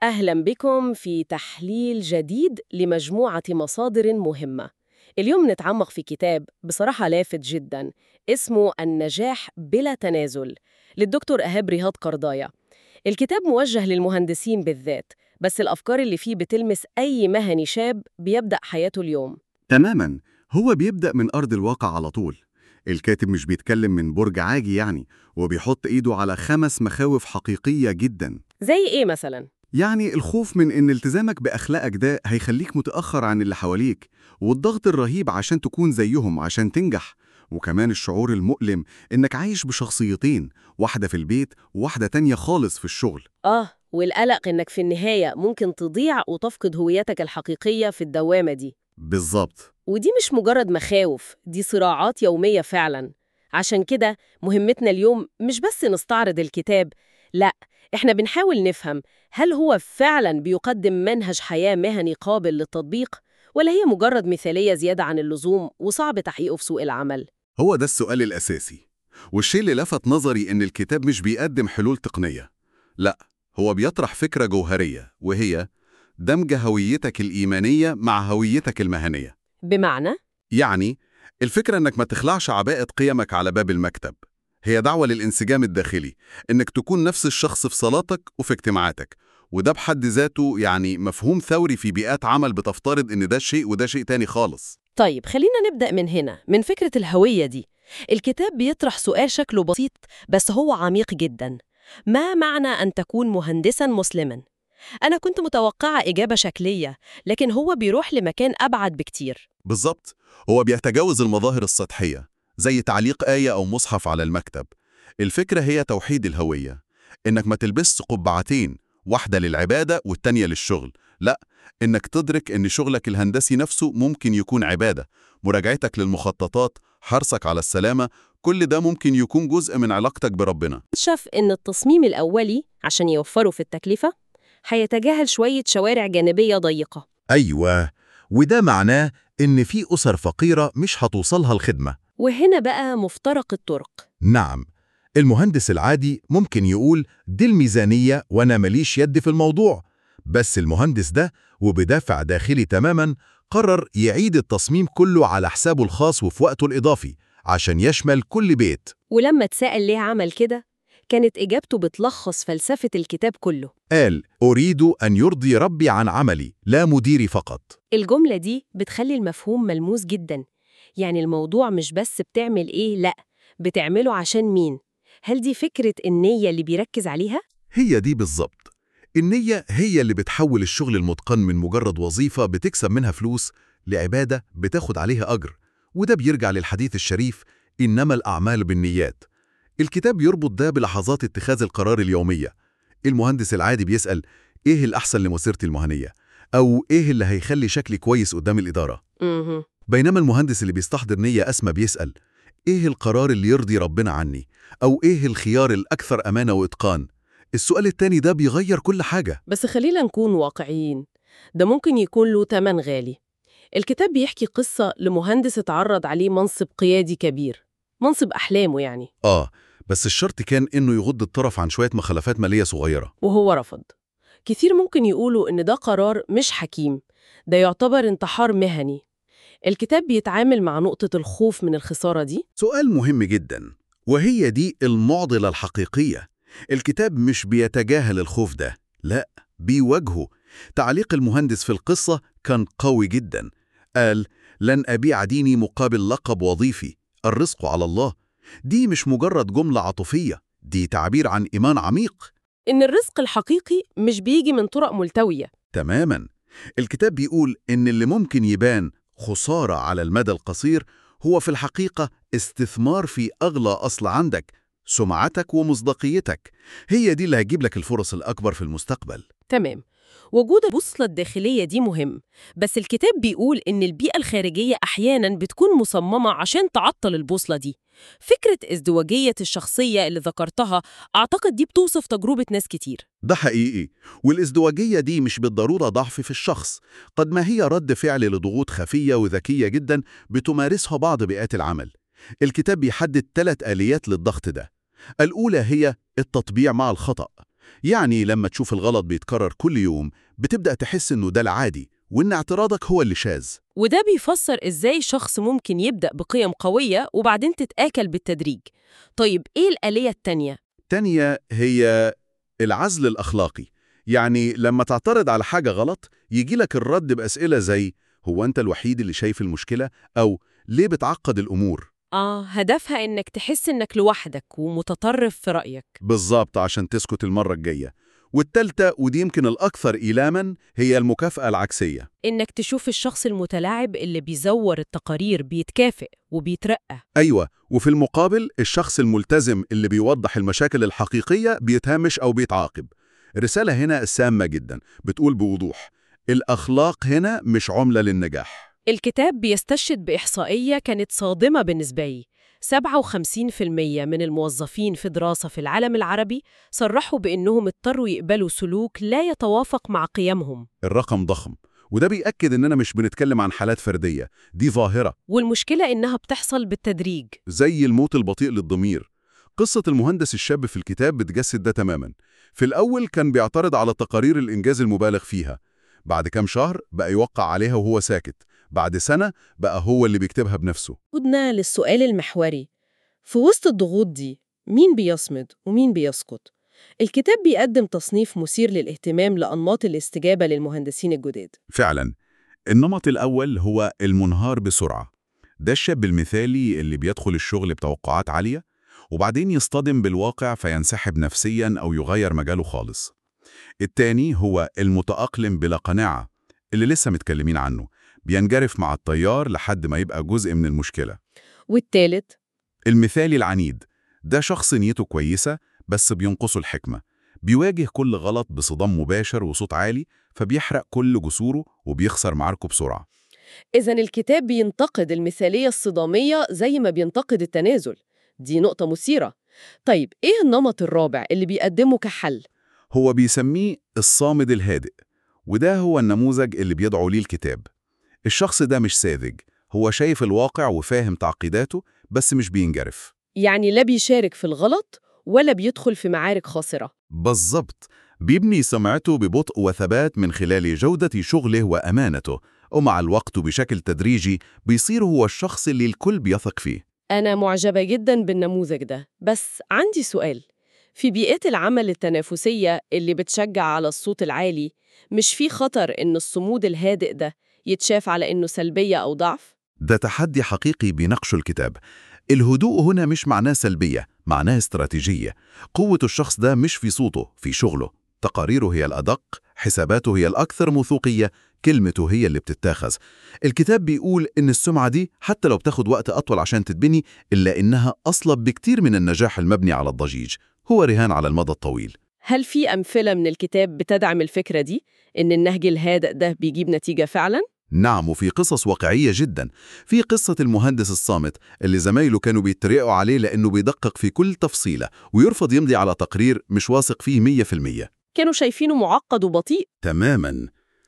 أهلا بكم في تحليل جديد لمجموعة مصادر مهمة. اليوم نتعمق في كتاب بصراحة لافت جدا اسمه النجاح بلا تنازل للدكتور إيهاب رياض قرضايا. الكتاب موجه للمهندسين بالذات بس الأفكار اللي فيه بتلمس أي مهني شاب بيبدأ حياته اليوم. تماما هو بيبدأ من أرض الواقع على طول الكاتب مش بيتكلم من برج عاجي يعني وبيحط إيده على خمس مخاوف حقيقية جدا زي إيه مثلا؟ يعني الخوف من إن التزامك بأخلاقك ده هيخليك متأخر عن اللي حواليك والضغط الرهيب عشان تكون زيهم عشان تنجح وكمان الشعور المؤلم إنك عايش بشخصيتين واحدة في البيت وواحدة تانية خالص في الشغل آه والقلق إنك في النهاية ممكن تضيع وتفقد هويتك الحقيقية في الدوامة دي. بالظبط ودي مش مجرد مخاوف دي صراعات يومية فعلا عشان كده مهمتنا اليوم مش بس نستعرض الكتاب لا احنا بنحاول نفهم هل هو فعلا بيقدم منهج حياة مهني قابل للتطبيق ولا هي مجرد مثالية زيادة عن اللزوم وصعب تحقيقه في سوق العمل هو ده السؤال الأساسي والشيء اللي لفت نظري إن الكتاب مش بيقدم حلول تقنية لا هو بيطرح فكرة جوهرية وهي دمج هويتك الإيمانية مع هويتك المهنية بمعنى يعني الفكرة إنك ما تخلعش عباءة قيمك على باب المكتب هي دعوة للانسجام الداخلي إنك تكون نفس الشخص في صلاتك وفي اجتماعاتك وده بحد ذاته يعني مفهوم ثوري في بيئات عمل بتفترض إن ده شيء وده شيء تاني خالص طيب خلينا نبدأ من هنا من فكرة الهوية دي الكتاب بيطرح سؤال شكله بسيط بس هو عميق جدا ما معنى أن تكون مهندساً مسلماً؟ أنا كنت متوقعة إجابة شكلية لكن هو بيروح لمكان أبعد بكتير بالظبط هو بيتجاوز المظاهر السطحية زي تعليق آية أو مصحف على المكتب الفكرة هي توحيد الهوية إنك ما تلبسش قبعتين واحدة للعبادة والتانية للشغل لا إنك تدرك إن شغلك الهندسي نفسه ممكن يكون عبادة مراجعتك للمخططات حرصك على السلامة كل ده ممكن يكون جزء من علاقتك بربنا شاف إن التصميم الأولي عشان يوفروا في التكلفة هيتجاهل شوية شوارع جانبية ضيقة أيوة وده معناه إن في أسر فقيرة مش هتوصلها الخدمة وهنا بقى مفترق الطرق نعم المهندس العادي ممكن يقول دي الميزانية وأنا ماليش يد في الموضوع بس المهندس ده وبدافع داخلي تماما قرر يعيد التصميم كله على حسابه الخاص وفي وقته الإضافي عشان يشمل كل بيت ولما اتسأل ليه عمل كده كانت إجابته بتلخص فلسفة الكتاب كله قال أريد أن يرضي ربي عن عملي لا مديري فقط الجملة دي بتخلي المفهوم ملموس جدا يعني الموضوع مش بس بتعمل إيه لأ بتعمله عشان مين هل دي فكرة النية اللي بيركز عليها؟ هي دي بالظبط النية هي اللي بتحول الشغل المتقن من مجرد وظيفة بتكسب منها فلوس لعبادة بتاخد عليها أجر وده بيرجع للحديث الشريف إنما الأعمال بالنيات الكتاب يربط ده بلحظات اتخاذ القرار اليومية المهندس العادي بيسأل إيه الأحسن لمسيرتي المهنية؟ أو إيه اللي هيخلي شكلي كويس قدام الإدارة؟ مه. بينما المهندس اللي بيستحضر نية أسمى بيسأل إيه القرار اللي يرضي ربنا عني؟ أو إيه الخيار الأكثر أمانة وإتقان؟ السؤال التاني ده بيغير كل حاجة بس خلينا نكون واقعيين ده ممكن يكون له تمن غالي الكتاب بيحكي قصة لمهندس اتعرض عليه منصب قيادي كبير منصب أحلامه يعني آه بس الشرط كان إنه يغض الطرف عن شوية مخالفات مالية صغيرة وهو رفض كتير ممكن يقولوا إن ده قرار مش حكيم ده يعتبر انتحار مهني الكتاب بيتعامل مع نقطة الخوف من الخسارة دي سؤال مهم جدا وهي دي المعضلة الحقيقية الكتاب مش بيتجاهل الخوف ده لا بيواجهه تعليق المهندس في القصة كان قوي جدا قال لن أبيع ديني مقابل لقب وظيفي الرزق على الله دي مش مجرد جملة عاطفية دي تعبير عن إيمان عميق إن الرزق الحقيقي مش بيجي من طرق ملتوية تماما الكتاب بيقول إن اللي ممكن يبان خسارة على المدى القصير هو في الحقيقة استثمار في أغلى أصل عندك سمعتك ومصداقيتك هي دي اللي هتجيب لك الفرص الأكبر في المستقبل تمام وجود البوصلة الداخلية دي مهم بس الكتاب بيقول إن البيئة الخارجية أحياناً بتكون مصممة عشان تعطل البوصلة دي فكرة ازدواجية الشخصية اللي ذكرتها أعتقد دي بتوصف تجربة ناس كتير ده حقيقي والازدواجية دي مش بالضرورة ضعف في الشخص قد ما هي رد فعل لضغوط خفية وذكية جدا بتمارسها بعض بيئات العمل الكتاب بيحدد ثلاث آليات للضغط ده الأولى هي التطبيع مع الخطأ يعني لما تشوف الغلط بيتكرر كل يوم بتبدأ تحس إنه ده العادي وإن اعتراضك هو اللي شاذ وده بيفسر إزاي شخص ممكن يبدأ بقيم قوية وبعدين تتآكل بالتدريج طيب إيه الآلية التانية؟ تانية هي العزل الأخلاقي يعني لما تعترض على حاجة غلط يجي لك الرد بأسئلة زي هو أنت الوحيد اللي شايف المشكلة؟ أو ليه بتعقد الأمور؟ آه هدفها إنك تحس إنك لوحدك ومتطرف في رأيك بالظبط عشان تسكت المرة الجاية والتالتة ودي يمكن الأكثر إيلاما هي المكافأة العكسية إنك تشوف الشخص المتلاعب اللي بيزور التقارير بيتكافئ وبيترقى أيوة وفي المقابل الشخص الملتزم اللي بيوضح المشاكل الحقيقية بيتهامش أو بيتعاقب الرسالة هنا سامة جدا بتقول بوضوح الأخلاق هنا مش عملة للنجاح الكتاب بيستشهد بإحصائية كانت صادمة بالنسبة لي 57% من الموظفين في دراسة في العالم العربي صرحوا بأنهم اضطروا يقبلوا سلوك لا يتوافق مع قيمهم الرقم ضخم وده بيأكد إننا مش بنتكلم عن حالات فردية دي ظاهرة والمشكلة إنها بتحصل بالتدريج زي الموت البطيء للضمير قصة المهندس الشاب في الكتاب بتجسد ده تماما في الأول كان بيعترض على تقارير الإنجاز المبالغ فيها بعد كام شهر بقى يوقع عليها وهو ساكت بعد سنة بقى هو اللي بيكتبها بنفسه عدنا للسؤال المحوري في وسط الضغوط دي مين بيصمد ومين بيسقط؟ الكتاب بيقدم تصنيف مثير للاهتمام لأنماط الاستجابة للمهندسين الجداد فعلا النمط الأول هو المنهار بسرعة ده الشاب المثالي اللي بيدخل الشغل بتوقعات عالية وبعدين يصطدم بالواقع فينسحب نفسيا أو يغير مجاله خالص التاني هو المتأقلم بلا قناعة اللي لسه متكلمين عنه بينجرف مع التيار لحد ما يبقى جزء من المشكلة والتالت المثالي العنيد ده شخص نيته كويسة بس بينقصه الحكمة بيواجه كل غلط بصدام مباشر وصوت عالي فبيحرق كل جسوره وبيخسر معاركه بسرعة إذا الكتاب بينتقد المثالية الصدامية زي ما بينتقد التنازل دي نقطة مثيرة طيب إيه النمط الرابع اللي بيقدمه كحل؟ هو بيسميه الصامد الهادئ وده هو النموذج اللي بيدعو ليه الكتاب الشخص ده مش ساذج هو شايف الواقع وفاهم تعقيداته بس مش بينجرف يعني لا بيشارك في الغلط ولا بيدخل في معارك خاسرة بالظبط بيبني سمعته ببطء وثبات من خلال جودة شغله وأمانته ومع الوقت وبشكل تدريجي بيصير هو الشخص اللي الكل بيثق فيه أنا معجبة جدا بالنموذج ده بس عندي سؤال في بيئات العمل التنافسية اللي بتشجع على الصوت العالي مش في خطر إن الصمود الهادئ ده يتشاف على إنه سلبية أو ضعف؟ ده تحدي حقيقي بيناقشه الكتاب الهدوء هنا مش معناه سلبية معناه استراتيجية قوة الشخص ده مش في صوته في شغله تقاريره هي الأدق حساباته هي الأكثر موثوقية كلمته هي اللي بتتاخذ الكتاب بيقول إن السمعة دي حتى لو بتاخد وقت أطول عشان تتبني إلا إنها أصلب بكتير من النجاح المبني على الضجيج هو رهان على المدى الطويل هل في أمثلة من الكتاب بتدعم الفكرة دي إن النهج الهادئ ده بيجيب نتيجة فعلاً؟ نعم وفي قصص واقعية جدا في قصة المهندس الصامت اللي زمايله كانوا بيتريقوا عليه لأنه بيدقق في كل تفصيلة ويرفض يمضي على تقرير مش واثق فيه مية في المية كانوا شايفينه معقد وبطيء تماما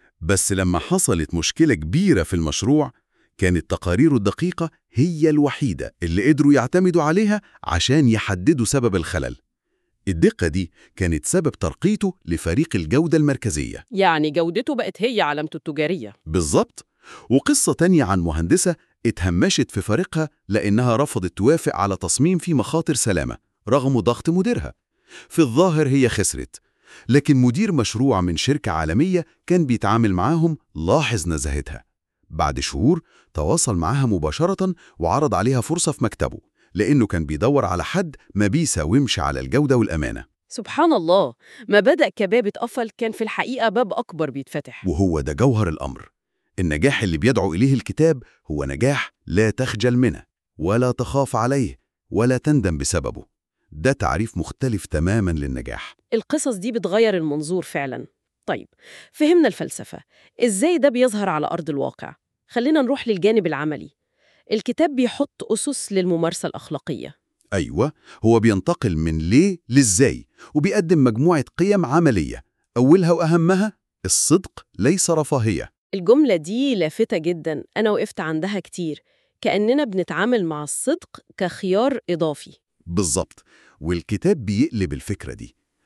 بس لما حصلت مشكلة كبيرة في المشروع كانت تقاريره الدقيقة هي الوحيدة اللي قدروا يعتمدوا عليها عشان يحددوا سبب الخلل الدقة دي كانت سبب ترقيته لفريق الجودة المركزية يعني جودته بقت هي علامته التجارية بالظبط وقصة تانية عن مهندسة اتهمشت في فريقها لأنها رفضت توافق على تصميم فيه مخاطر سلامة رغم ضغط مديرها في الظاهر هي خسرت لكن مدير مشروع من شركة عالمية كان بيتعامل معاهم لاحظ نزاهتها بعد شهور تواصل معاها مباشرة وعرض عليها فرصة في مكتبه لأنه كان بيدور على حد ما بيساومش على الجودة والأمانة سبحان الله ما بدأ كباب اتقفل كان في الحقيقة باب أكبر بيتفتح وهو ده جوهر الأمر النجاح اللي بيدعو إليه الكتاب هو نجاح لا تخجل منه ولا تخاف عليه ولا تندم بسببه ده تعريف مختلف تماما للنجاح القصص دي بتغير المنظور فعلا طيب فهمنا الفلسفة إزاي ده بيظهر على أرض الواقع خلينا نروح للجانب العملي الكتاب بيحط أسس للممارسة الأخلاقية أيوة هو بينتقل من ليه لإزاي وبيقدم مجموعة قيم عملية أولها وأهمها الصدق ليس رفاهية الجملة دي لافتة جدا أنا وقفت عندها كتير كأننا بنتعامل مع الصدق كخيار إضافي بالظبط والكتاب بيقلب الفكرة دي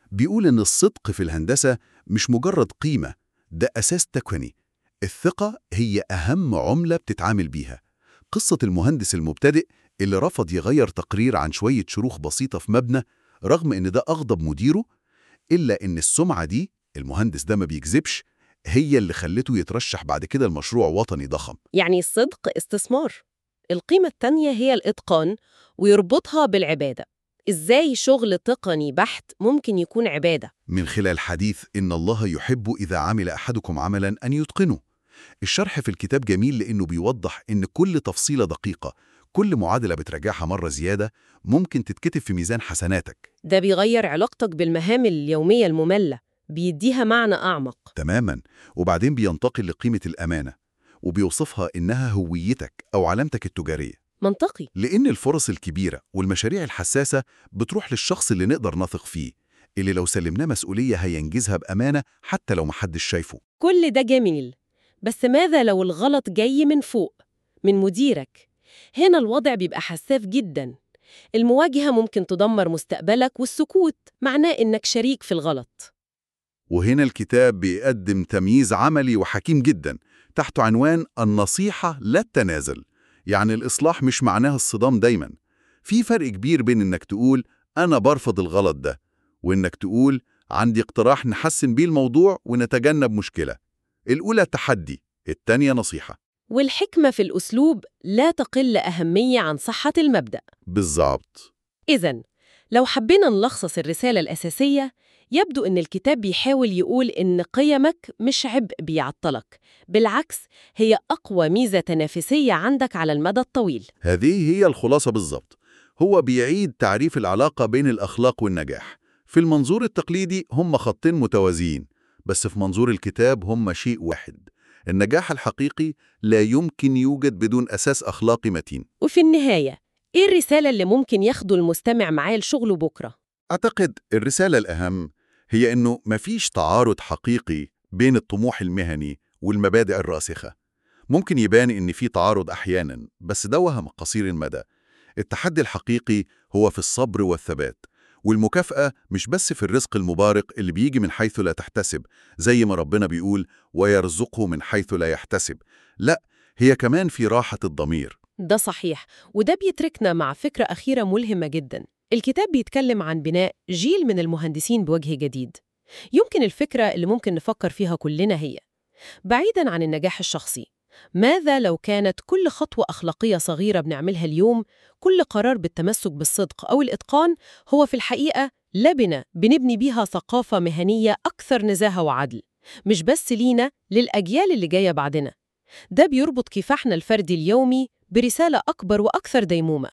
بيقول إن الصدق في الهندسة مش مجرد قيمة ده أساس تكويني الثقة هي أهم عملة بتتعامل بيها قصة المهندس المبتدئ اللي رفض يغير تقرير عن شوية شروخ بسيطة في مبنى رغم إن ده أغضب مديره إلا إن السمعة دي المهندس ده ما بيكذبش هي اللي خلته يترشح بعد كده المشروع وطني ضخم يعني الصدق استثمار القيمة التانية هي الإتقان ويربطها بالعبادة إزاي شغل تقني بحت ممكن يكون عبادة؟ من خلال حديث إن الله يحب إذا عمل أحدكم عملا أن يتقنه الشرح في الكتاب جميل لأنه بيوضح إن كل تفصيلة دقيقة كل معادلة بتراجعها مرة زيادة ممكن تتكتب في ميزان حسناتك ده بيغير علاقتك بالمهام اليومية المملة بيديها معنى أعمق تماما وبعدين بينتقل لقيمة الأمانة وبيوصفها إنها هويتك أو علامتك التجارية منطقي لأن الفرص الكبيرة والمشاريع الحساسة بتروح للشخص اللي نقدر نثق فيه اللي لو سلمناه مسؤولية هينجزها بأمانة حتى لو محدش شايفه كل ده جميل بس ماذا لو الغلط جاي من فوق من مديرك هنا الوضع بيبقى حساس جدا المواجهة ممكن تدمر مستقبلك والسكوت معناه إنك شريك في الغلط وهنا الكتاب بيقدم تمييز عملي وحكيم جدا تحت عنوان النصيحة لا التنازل يعني الإصلاح مش معناه الصدام دايما في فرق كبير بين إنك تقول أنا برفض الغلط ده وإنك تقول عندي اقتراح نحسن بيه الموضوع ونتجنب مشكلة الأولى تحدي التانية نصيحة والحكمة في الأسلوب لا تقل أهمية عن صحة المبدأ بالظبط إذا لو حبينا نلخص الرسالة الأساسية يبدو إن الكتاب بيحاول يقول إن قيمك مش عبء بيعطلك بالعكس هي أقوى ميزة تنافسية عندك على المدى الطويل هذه هي الخلاصة بالظبط هو بيعيد تعريف العلاقة بين الأخلاق والنجاح في المنظور التقليدي هم خطين متوازيين بس في منظور الكتاب هم شيء واحد النجاح الحقيقي لا يمكن يوجد بدون أساس أخلاقي متين وفي النهاية إيه الرسالة اللي ممكن ياخده المستمع معاه لشغله بكرة؟ أعتقد الرسالة الأهم هي إنه مفيش تعارض حقيقي بين الطموح المهني والمبادئ الراسخة ممكن يبان إن في تعارض أحياناً بس ده وهم قصير المدى التحدي الحقيقي هو في الصبر والثبات والمكافأة مش بس في الرزق المبارك اللي بيجي من حيث لا تحتسب زي ما ربنا بيقول ويرزقه من حيث لا يحتسب لا هي كمان في راحة الضمير ده صحيح وده بيتركنا مع فكرة أخيرة ملهمة جدا الكتاب بيتكلم عن بناء جيل من المهندسين بوجه جديد يمكن الفكرة اللي ممكن نفكر فيها كلنا هي بعيداً عن النجاح الشخصي ماذا لو كانت كل خطوة أخلاقية صغيرة بنعملها اليوم كل قرار بالتمسك بالصدق أو الإتقان هو في الحقيقة لبنة بنبني بيها ثقافة مهنية أكثر نزاهة وعدل مش بس لينا للأجيال اللي جاية بعدنا ده بيربط كفاحنا الفردي اليومي برسالة أكبر وأكثر ديمومة